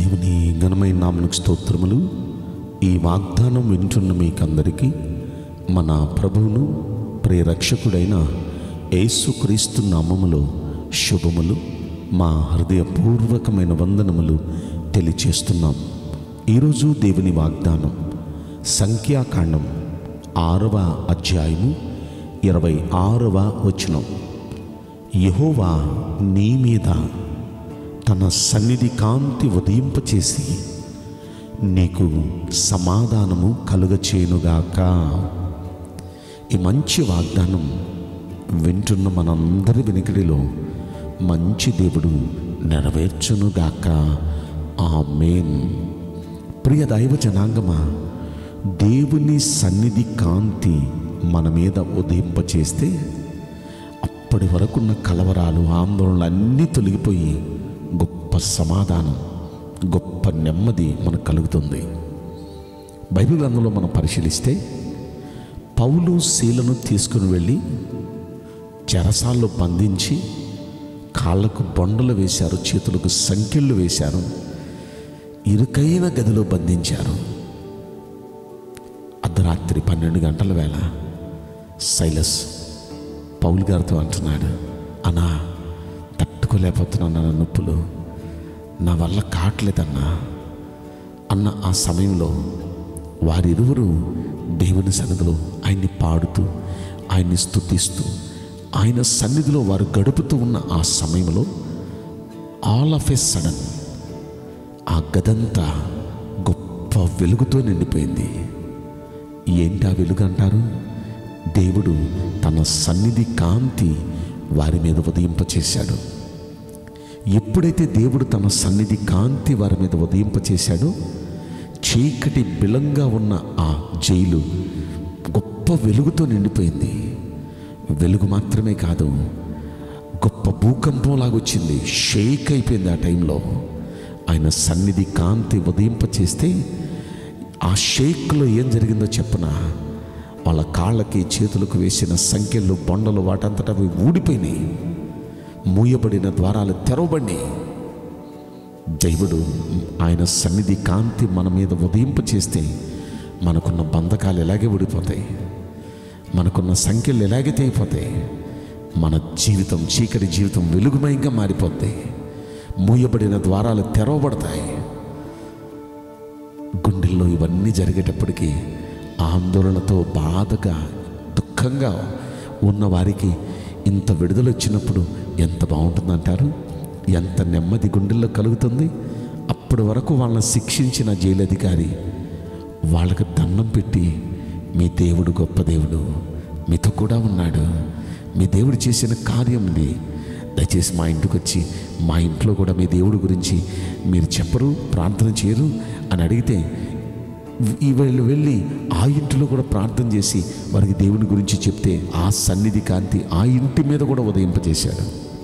దేవుని ఘనమైన నామనికి స్తోత్రములు ఈ వాగ్దానం వింటున్న మీకందరికీ మన ప్రభువును ప్రియరక్షకుడైన యేసుక్రీస్తు నామములో శుభములు మా హృదయపూర్వకమైన వందనములు తెలియచేస్తున్నాం ఈరోజు దేవుని వాగ్దానం సంఖ్యాకాండం ఆరవ అధ్యాయము ఇరవై ఆరవ వచనం యహోవా నీ మీద తన సన్నిధి కాంతి ఉదయింపచేసి నీకు సమాధానము కలుగచేయునుగాక ఈ మంచి వాగ్దానం వింటున్న మనందరి వెనుకడిలో మంచి దేవుడు నెరవేర్చునుగాక ఆమేన్ ప్రియ దైవ జనాంగమా దేవుని సన్నిధి కాంతి మన మీద ఉదయింపచేస్తే అప్పటి వరకున్న కలవరాలు ఆందోళనలు అన్నీ తొలగిపోయి గొప్ప సమాధానం గొప్ప నెమ్మది మనకు కలుగుతుంది బైబిల్ గ్రంథంలో మనం పరిశీలిస్తే పౌలు శీలను తీసుకుని వెళ్ళి చెరసాల్లో బంధించి కాళ్ళకు బొండలు వేశారు చేతులకు సంఖ్యలు వేశారు ఇరుకైన గదిలో బంధించారు అర్ధరాత్రి పన్నెండు గంటల వేళ సైలస్ పౌల్ గారితో అంటున్నాడు అన్నా తట్టుకోలేకపోతున్నాను నా నొప్పులు నా వల్ల కావట్లేదన్నా అన్న ఆ సమయంలో వారిరువురు దేవుని సన్నిధిలో ఆయన్ని పాడుతూ ఆయన్ని స్తుతిస్తూ ఆయన సన్నిధిలో వారు గడుపుతూ ఉన్న ఆ సమయంలో ఆల్ ఆఫ్ ఎ సడన్ ఆ గదంతా గొప్ప వెలుగుతో నిండిపోయింది ఏంటి ఆ వెలుగు అంటారు దేవుడు తన సన్నిధి కాంతి వారి మీద ఉదయింపచేశాడు ఎప్పుడైతే దేవుడు తన సన్నిధి కాంతి వారి మీద ఉదయింపచేశాడో చీకటి బిలంగా ఉన్న ఆ జైలు గొప్ప వెలుగుతో నిండిపోయింది వెలుగు మాత్రమే కాదు గొప్ప భూకంపం లాగొచ్చింది షేక్ అయిపోయింది ఆ టైంలో ఆయన సన్నిధి కాంతి ఉదయింపచేస్తే ఆ షేక్లో ఏం జరిగిందో చెప్పనా వాళ్ళ కాళ్ళకి చేతులకు వేసిన సంఖ్యలు బొండలు వాటంతటా అవి ఊడిపోయినాయి మూయబడిన ద్వారాలు తెరవబడి దైవుడు ఆయన సన్నిధి కాంతి మన మీద ఉదయింప చేస్తే మనకున్న బంధకాలు ఎలాగే ఊడిపోతాయి మనకున్న సంఖ్యలు ఎలాగే తెగిపోతాయి మన జీవితం చీకటి జీవితం వెలుగుమయంగా మారిపోద్ది మూయబడిన ద్వారాలు తెరవబడతాయి గుండెల్లో ఇవన్నీ జరిగేటప్పటికీ ఆందోళనతో బాధగా దుఃఖంగా ఉన్న వారికి ఇంత విడుదల వచ్చినప్పుడు ఎంత బాగుంటుందంటారు ఎంత నెమ్మది గుండెల్లో కలుగుతుంది అప్పటి వరకు వాళ్ళని శిక్షించిన జైలు అధికారి వాళ్ళకి దండం పెట్టి మీ దేవుడు గొప్ప దేవుడు మీతో కూడా ఉన్నాడు మీ దేవుడు చేసిన కార్యం ఇది దయచేసి మా ఇంటికి వచ్చి మా ఇంట్లో కూడా మీ దేవుడి గురించి మీరు చెప్పరు ప్రార్థన చేయరు అని అడిగితే ఈ వీళ్ళు వెళ్ళి ఆ ఇంటిలో కూడా ప్రార్థన చేసి వారికి దేవుని గురించి చెప్తే ఆ సన్నిధి కాంతి ఆ ఇంటి మీద కూడా ఉదయింపజేశాడు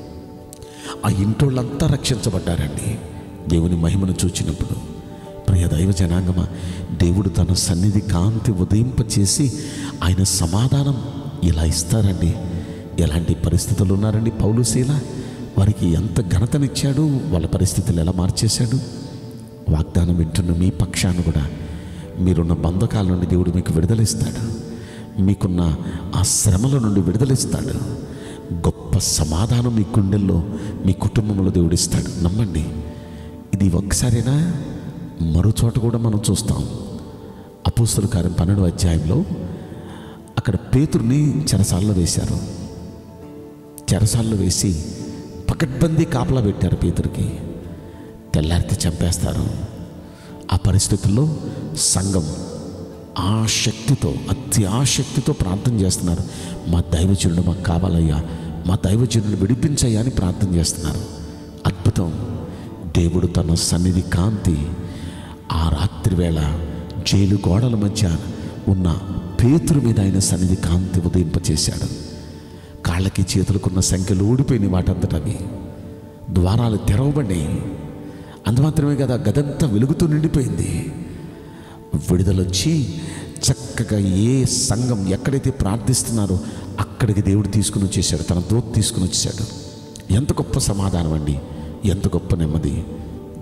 ఆ ఇంటోళ్ళంతా రక్షించబడ్డారండి దేవుని మహిమను చూచినప్పుడు ప్రియ దైవ జనాంగమ దేవుడు తన సన్నిధి కాంతి ఉదయింపచేసి ఆయన సమాధానం ఇలా ఇస్తారండి ఎలాంటి పరిస్థితులు ఉన్నారండి పౌలుశీల వారికి ఎంత ఘనతనిచ్చాడు వాళ్ళ పరిస్థితులు ఎలా మార్చేశాడు వాగ్దానం వింటున్న మీ పక్షాన్ని కూడా మీరున్న బంధకాల నుండి దేవుడు మీకు విడుదలిస్తాడు మీకున్న ఆ శ్రమల నుండి విడుదలిస్తాడు గొప్ప సమాధానం మీ గుండెల్లో మీ కుటుంబంలో దేవుడిస్తాడు నమ్మండి ఇది ఒక్కసారేనా మరో చోట కూడా మనం చూస్తాం అపోస్తుల కార్యం పన్నెండు అధ్యాయంలో అక్కడ పేతుర్ని చెరసాల్లో వేశారు చెరసాల్లో వేసి పకడ్బందీ కాపలా పెట్టారు పేతురికి తెల్లారితే చంపేస్తారు ఆ పరిస్థితుల్లో సంఘం ఆ శక్తితో అతి ఆసక్తితో ప్రార్థన చేస్తున్నారు మా దైవజనుడు మాకు కావాలయ్యా మా దైవజనుడు విడిపించయ్యా అని ప్రార్థన చేస్తున్నారు అద్భుతం దేవుడు తన సన్నిధి కాంతి ఆ రాత్రి వేళ జైలు గోడల మధ్య ఉన్న పేతురు మీద ఆయన సన్నిధి కాంతి ఉదయింపచేశాడు కాళ్ళకి చేతులకున్న సంఖ్యలు ఊడిపోయినాయి వాటంతటవి ద్వారాలు తెరవబడినాయి అంత మాత్రమే కదా గదంతా వెలుగుతూ నిండిపోయింది విడుదలొచ్చి చక్కగా ఏ సంఘం ఎక్కడైతే ప్రార్థిస్తున్నారో అక్కడికి దేవుడు తీసుకుని వచ్చేసాడు తన దూత తీసుకుని వచ్చేసాడు ఎంత గొప్ప సమాధానం అండి ఎంత గొప్ప నెమ్మది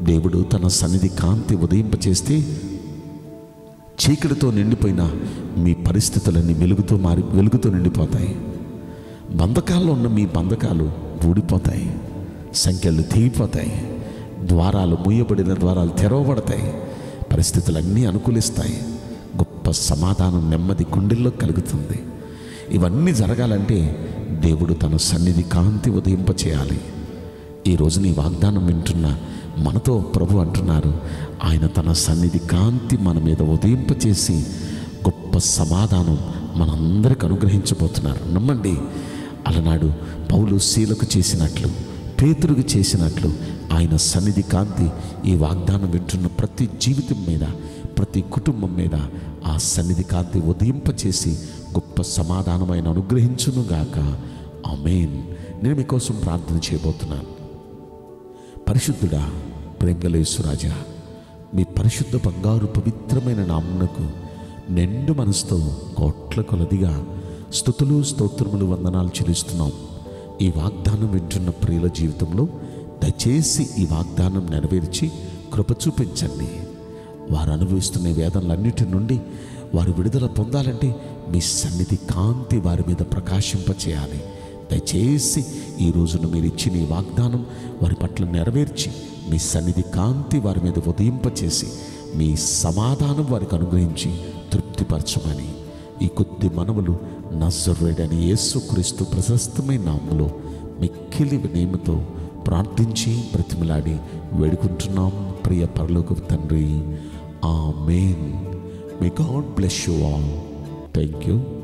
దేవుడు తన సన్నిధి కాంతి ఉదయింపచేస్తే చీకటితో నిండిపోయిన మీ పరిస్థితులన్నీ వెలుగుతో మారి వెలుగుతో నిండిపోతాయి బంధకాల్లో ఉన్న మీ బంధకాలు ఊడిపోతాయి సంఖ్యలు తెగిపోతాయి ద్వారాలు మూయబడిన ద్వారాలు తెరవబడతాయి పరిస్థితులన్నీ అనుకూలిస్తాయి గొప్ప సమాధానం నెమ్మది గుండెల్లో కలుగుతుంది ఇవన్నీ జరగాలంటే దేవుడు తన సన్నిధి కాంతి ఉదయింపచేయాలి ఈరోజు నీ వాగ్దానం వింటున్న మనతో ప్రభు అంటున్నారు ఆయన తన సన్నిధి కాంతి మన మీద ఉదయింపచేసి గొప్ప సమాధానం మనందరికి అనుగ్రహించబోతున్నారు నమ్మండి అలనాడు పౌలు శీలకు చేసినట్లు పేతురుకు చేసినట్లు ఆయన సన్నిధి కాంతి ఈ వాగ్దానం వింటున్న ప్రతి జీవితం మీద ప్రతి కుటుంబం మీద ఆ సన్నిధి కాంతి ఉదయింపచేసి గొప్ప సమాధానమైన అనుగ్రహించునుగాక ఆమెన్ నేను మీకోసం ప్రార్థన చేయబోతున్నాను పరిశుద్ధుడా ప్రేమలేశ్వరాజా మీ పరిశుద్ధ బంగారు పవిత్రమైన నామునకు నిండు మనసుతో కోట్ల కొలదిగా స్థుతులు స్తోత్రములు వందనాలు చెల్లిస్తున్నాం ఈ వాగ్దానం వింటున్న ప్రియుల జీవితంలో దయచేసి ఈ వాగ్దానం నెరవేర్చి కృప చూపించండి వారు అనుభవిస్తున్న వేదనలన్నిటి నుండి వారు విడుదల పొందాలంటే మీ సన్నిధి కాంతి వారి మీద ప్రకాశింపచేయాలి దయచేసి ఈ రోజున మీరు ఇచ్చిన ఈ వాగ్దానం వారి పట్ల నెరవేర్చి మీ సన్నిధి కాంతి వారి మీద ఉదయింపచేసి మీ సమాధానం వారికి అనుగ్రహించి తృప్తిపరచమని ఈ కొద్ది మనవులు నజరుడని యేసుక్రీస్తు ప్రశస్తమైన నామములో మిక్కిలి వినయముతో ప్రార్థించి బ్రతిమలాడి వేడుకుంటున్నాం ప్రియ పరలోక తండ్రి amen may God bless you all thank you